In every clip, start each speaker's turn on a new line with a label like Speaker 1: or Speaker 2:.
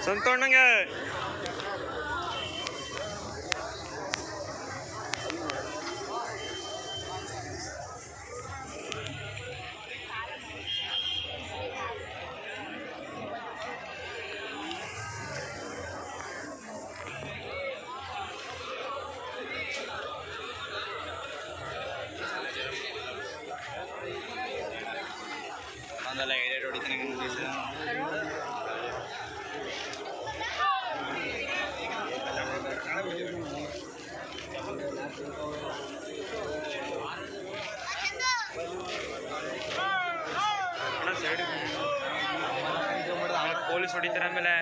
Speaker 1: ಸಂತೋಣ್ಣಂಗೆ
Speaker 2: ಒಂದಲ್ಲ ಎರಡು ಹೊಡಿತೀನಿ
Speaker 1: ಅಣ್ಣ ಸೈಡ್ ಪೊಲೀಸ್ ಹೊಡಿತಾರೆ ಆಮೇಲೆ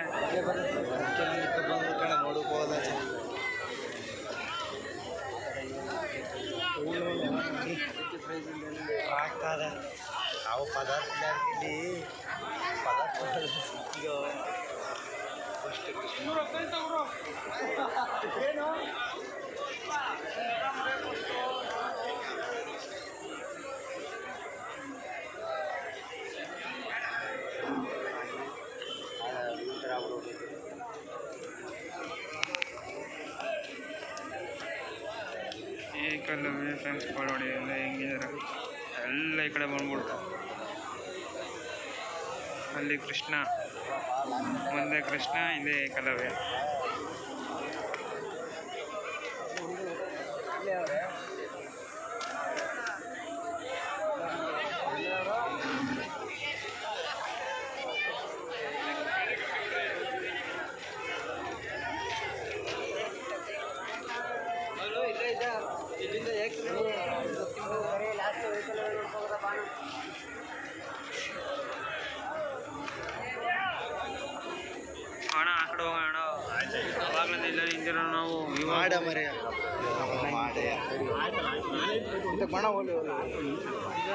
Speaker 2: ನೋಡಕ್ ಆಗ್ತದ ನಾವು ಪದಾರ್ಥ ಇಲ್ಲಿ ಪದಾರ್ಥ ಸಿಕ್ಕಿಯೋ ಫಸ್ಟ್
Speaker 1: ಈ ಕಲ್ಲವೇ ಫ್ರೆಂಡ್ಸ್ ನೋಡಿ ಎಲ್ಲ ಹೆಂಗಿದಾರೆ ಎಲ್ಲ ಈ ಕಡೆ ಬಂದ್ಬಿಡ್ತು ಅಲ್ಲಿ ಕೃಷ್ಣ ಮುಂದೆ ಕೃಷ್ಣ ಹಿಂದೆ ಕಲವೇ ಅಣ್ಣ ಆ ಕಡೆ ಹೋಗೋಣ ಅಣ್ಣ ಅವಾಗಲಿಂದ ಇಲ್ಲ ನಿಂತಿರೋ ನಾವು
Speaker 2: ಮಾಡ
Speaker 1: ಇವಾಗ
Speaker 2: ಮರೆ ಮಾಡೆ ಬಣ ಹೋಲಿ